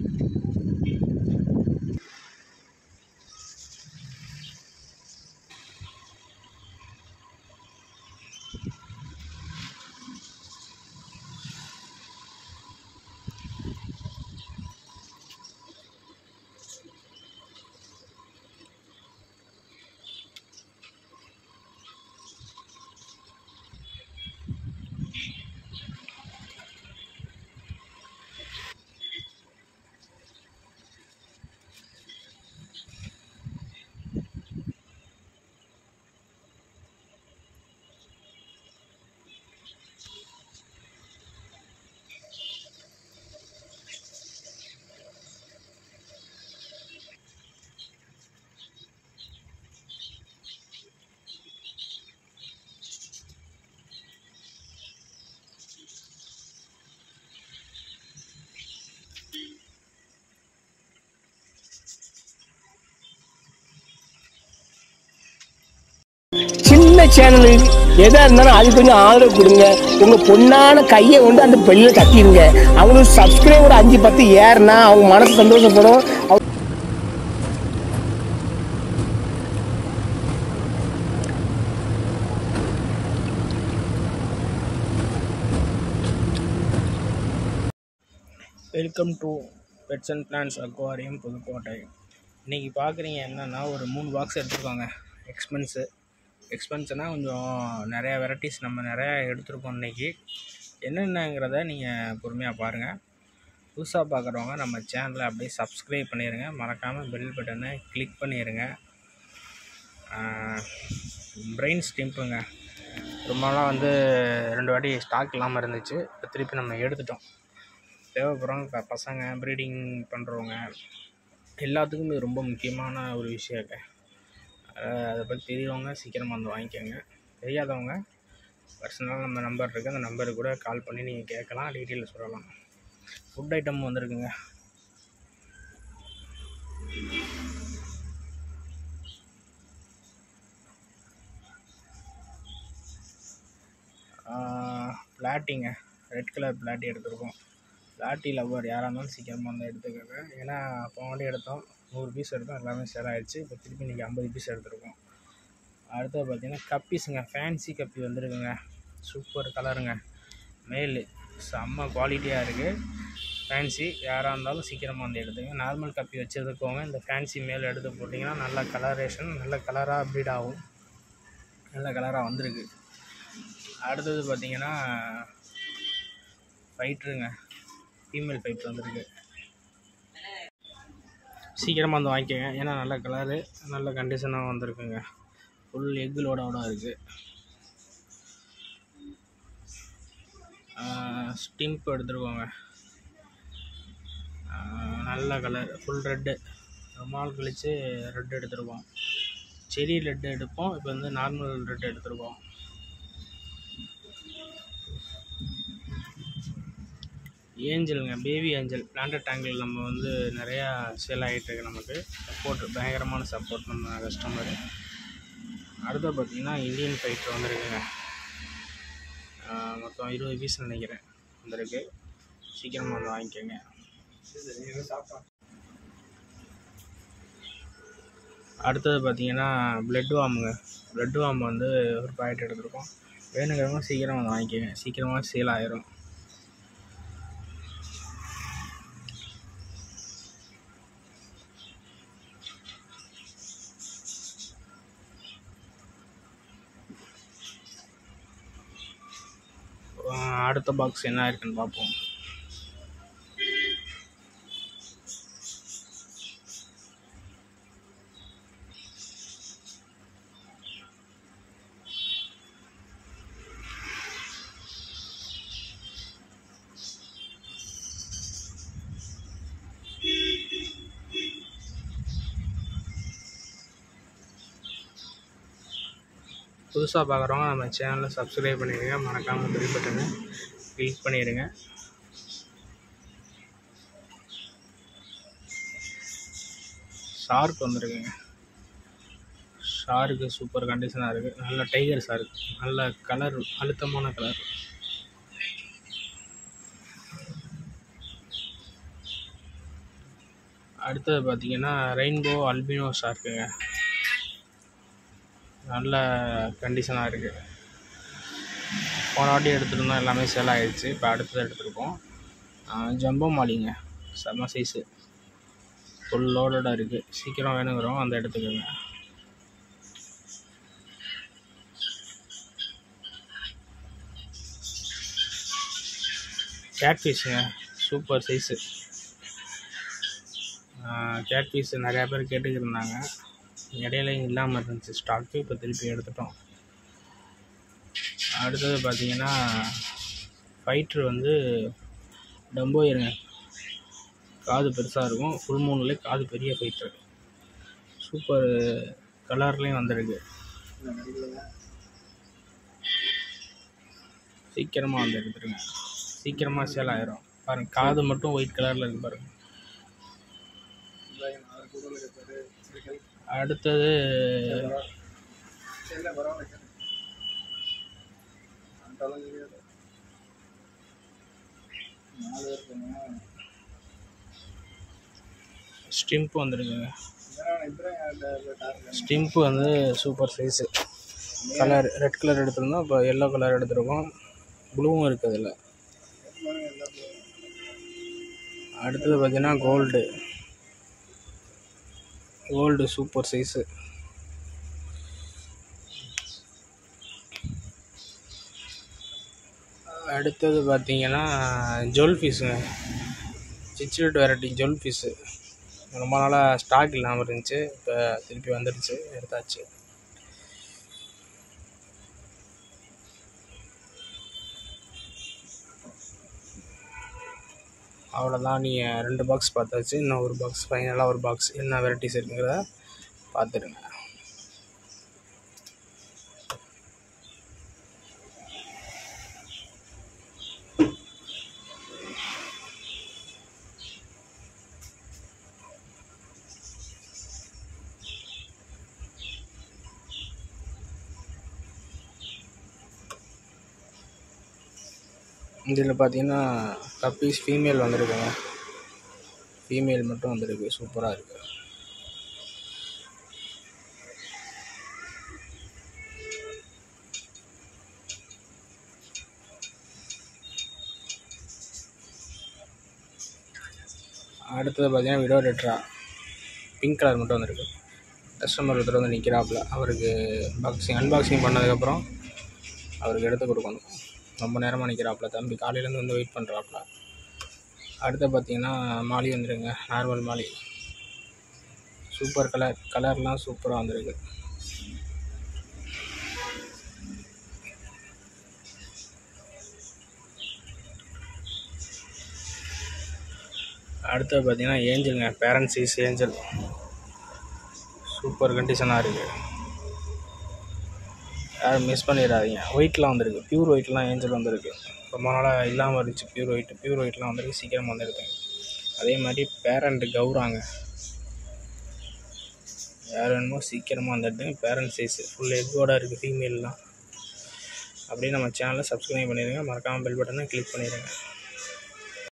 சின்ன சேனலு எதா இருந்தாலும் அது கொஞ்சம் ஆதரவு கொடுங்க உங்க பொண்ணான கையை கொண்டு அந்த பெல்ல தட்டிடுங்க அவங்களுக்கு சப்ஸ்கிரைபர் அஞ்சு பத்து ஏறுனா அவங்க மனசு சந்தோஷப்படும் அவங்க- welcome to pets and plants aquarium Pudukkottai இன்றைக்கி பார்க்குறீங்க என்னென்னா ஒரு மூணு பாக்ஸ் எடுத்துருக்கோங்க எக்ஸ்பென்ஸு எக்ஸ்பென்ஸ்னால் கொஞ்சம் நிறையா வெரைட்டிஸ் நம்ம நிறையா எடுத்திருக்கோம் இன்றைக்கி என்னென்னங்கிறத நீங்கள் பொறுமையாக பாருங்கள் புதுசாக பார்க்குறவங்க நம்ம சேனலை அப்படியே சப்ஸ்கிரைப் பண்ணிடுங்க மறக்காமல் பெல் பட்டனை கிளிக் பண்ணிடுங்க பிரெயின் ஸ்டிம்புங்க ரொம்ப நாளாக வந்து ரெண்டு வாட்டி ஸ்டாக் இல்லாமல் இருந்துச்சு இப்போ திருப்பி நம்ம எடுத்துட்டோம் தேவைப்படுறவங்க ப- பசங்க ப்ரீடிங் பண்ணுறவங்க எல்லாத்துக்கும் இது ரொம்ப முக்கியமான ஒரு விஷயங்க அஹ் அதை பற்றி தெரியவங்க சீக்கிரமாக வந்து வாங்கிக்கோங்க தெரியாதவங்க பர்சனலாக நம்ம நம்பர் இருக்குது அந்த நம்பருக்கு கூட கால் பண்ணி நீங்கள் கேட்கலாம் டீட்டெயில் சொல்லலாம் ஃபுட் ஐட்டம் வந்திருக்குங்க பிளாட்டிங்க ரெட் கலர் பிளாட்டி எடுத்திருக்கோம் பிளாட்டி லவ்வர் யாராக இருந்தாலும் சீக்கிரமாக வந்து எடுத்துக்கோங்க ஏன்னா போனாடி எடுத்தோம் நூறு பீஸ் எடுத்தோம் எல்லாமே சேல் ஆயிடுச்சு இப்போ திருப்பி இன்றைக்கி ஐம்பது பீஸ் எடுத்திருக்கோம் அடுத்தது பார்த்தீங்கன்னா கப்பீஸுங்க ஃபேன்சி கப்பி வந்திருக்குங்க சூப்பர் கலருங்க மேலு செம்ம குவாலிட்டியாக இருக்குது ஃபேன்சி யாராக இருந்தாலும் சீக்கிரமாக வந்து எடுத்துங்க நார்மல் கப்பி வச்சுருக்கவங்க இந்த ஃபேன்சி மேல் எடுத்து போட்டிங்கன்னா நல்ல கலரேஷன் நல்ல கலராக ப்ரீட் ஆகும் நல்ல கலராக வந்திருக்கு அடுத்தது பார்த்தீங்கன்னா ஃபைட்ருங்க ஃபீமேல் ஃபைட்ரு வந்திருக்கு சீக்கிரமாக வந்து வாங்கிக்கோங்க ஏன்னா நல்ல கலரு நல்ல கண்டிஷனாக வந்திருக்குங்க ஃபுல் எக்குலோட இருக்குது ஸ்டிம்ப் எடுத்துருக்கோங்க ஆஹ் நல்ல கலர் ஃபுல் ரெட்டு ரொம்ப நாள் கழித்து ரெட் எடுத்திருக்கோம் செரி ரெட் எடுப்போம் இப்போ வந்து நார்மல் ரெட் எடுத்திருக்கோம் ஏஞ்சலுங்க பேபி ஏஞ்சல் பிளான்ட் டேங்கில் நம்ம வந்து நிறையா சேல் ஆகிட்டு இருக்கு நமக்கு சப்போர்ட் பயங்கரமான சப்போர்ட் நம்ம கஸ்டமரு அடுத்து பார்த்தீங்கன்னா இந்தியன் ஃபைட்டர் வந்திருக்குங்க ஆஹ் மொத்தம் இருபது பீஸ் நினைக்கிறேன் வந்திருக்கு சீக்கிரமாக வந்து வாங்கிக்கோங்க அடுத்தது பார்த்தீங்கன்னா பிளட் வார்முங்க பிளட் வார்ம் வந்து ஒரு பாக்கெட் எடுத்திருக்கோம் வேணுங்கிறவங்க சீக்கிரம் வந்து வாங்கிக்கோங்க சீக்கிரமாக சேல் ஆயிரும் ஆஹ் அடுத்த பாக்ஸ் என்ன இருக்குன்னு பார்ப்போம் புதுசாக பார்க்குறவங்க நம்ம சேனலை சப்ஸ்கிரைப் பண்ணிடுங்க மறக்காமல் பெல் பட்டனை கிளிக் பண்ணிடுங்க ஷார்க் வந்திருக்குங்க ஷார்க்கு சூப்பர் கண்டிஷனாக இருக்குது நல்ல டைகர் ஷார்க் நல்ல கலர் அழுத்தமான கலர் அடுத்தது பார்த்தீங்கன்னா ரெயின்போ அல்பினோ ஷார்க்குங்க நல்ல கண்டிஷனாக இருக்குது போன வாட்டி எடுத்துருந்தோம் எல்லாமே சேல் ஆகிடுச்சு இப்போ அடுத்தது எடுத்திருக்கோம் ஜம்போ மாலிங்க செம்ம சைஸு ஃபுல் லோடடாக இருக்குது சீக்கிரம் வேணுங்கிறோம் அந்த எடுத்துக்கோங்க கேட் ஃபிஷ்ஷுங்க சூப்பர் சைஸு கேட் ஃபிஷ் நிறையா பேர் கேட்டுக்கிட்டு இருந்தாங்க இடையில இல்லாமல் இருந்துச்சு ஸ்டாக்கு இப்போ திருப்பி எடுத்துட்டோம் அடுத்தது பார்த்தீங்கன்னா ஃபைட்ரு வந்து டம்போயிருங்க காது பெருசாக இருக்கும் ஃபுல் மூணுலேயே காது பெரிய ஃபைட்ரு சூப்பர் கலர்லேயும் வந்திருக்கு சீக்கிரமாக வந்து எடுத்துருங்க சீக்கிரமாக சேல் ஆயிரும் பாருங்க காது மட்டும் ஒயிட் கலரில் இருக்கு பாருங்க அடுத்தது ஸ்டிம்ப் வந்துருக்குங்க ஸ்டிம்ப் வந்து super size colour red colour எடுத்திருந்தோம் இப்போ எல்லோ கலர் எடுத்திருக்கோம் ப்ளூவும் இருக்குது அதில் அடுத்தது பார்த்தீங்கன்னா கோல்டு கோல்டு சூப்பர் சைஸு அடுத்தது பார்த்தீங்கன்னா ஜொல் ஃபிஷ்ஷுங்க சிச்சிலட் வெரைட்டி ஜொல் ஃபிஷ்ஷு ரொம்ப நாளாக ஸ்டாக் இல்லாமல் இருந்துச்சு இப்போ திருப்பி வந்துடுச்சு எடுத்தாச்சு அவ்வளோதான் நீங்கள் ரெண்டு பாக்ஸ் பார்த்தாச்சு இன்னும் ஒரு பாக்ஸ் ஃபைனலாக ஒரு பாக்ஸ் என்ன வெரைட்டிஸ் இருக்குங்கிறத பார்த்துடுங்க இதில் பார்த்தீங்கன்னா கப்பீஸ் ஃபீமேல் வந்திருக்குங்க ஃபீமேல் மட்டும் வந்திருக்கு சூப்பராக இருக்குது அடுத்தது பார்த்தீங்கன்னா விடோ ரெட்ரா பிங்க் கலர் மட்டும் வந்திருக்கு கஸ்டமர் ஒருத்தர் வந்து நிற்கிறாப்புல அவருக்கு பாக்ஸிங் அன்பாக்சிங் பண்ணதுக்கப்புறம் அவருக்கு எடுத்து கொடுக்கணும் ரொம்ப நேரமாக நிற்கிறாப்புல தம்பி காலையிலேருந்து வந்து வெயிட் பண்ணுறாப்புல அடுத்து பார்த்தீங்கன்னா மாலி வந்துருங்க நார்மல் மாலி சூப்பர் கலர் கலர்லாம் சூப்பராக வந்திருக்கு அடுத்து பார்த்தீங்கன்னா ஏஞ்சலுங்க பேரண்ட் சைஸ் ஏஞ்சல் சூப்பர் கண்டிஷனாக இருக்குது யாரும் மிஸ் பண்ணிடாதீங்க ஒயிட்லாம் வந்திருக்கு பியூர் ஒயிட்லாம் ஏஞ்சல் வந்திருக்கு ரொம்ப நாளாக இல்லாமல் இருந்துச்சு பியூர் ஒயிட் பியூர் ஒயிட்லாம் வந்திருக்கு சீக்கிரம் வந்துருக்கு அதே மாதிரி பேரண்ட் கௌராங்க யார் வேணுமோ சீக்கிரமாக வந்துடுங்க பேரண்ட் சைஸ் ஃபுல் எக்கோட இருக்குது ஃபீமேல்லாம் அப்படியே நம்ம சேனலை சப்ஸ்கிரைப் பண்ணிடுங்க மறக்காமல் பெல் பட்டனை கிளிக் பண்ணிடுங்க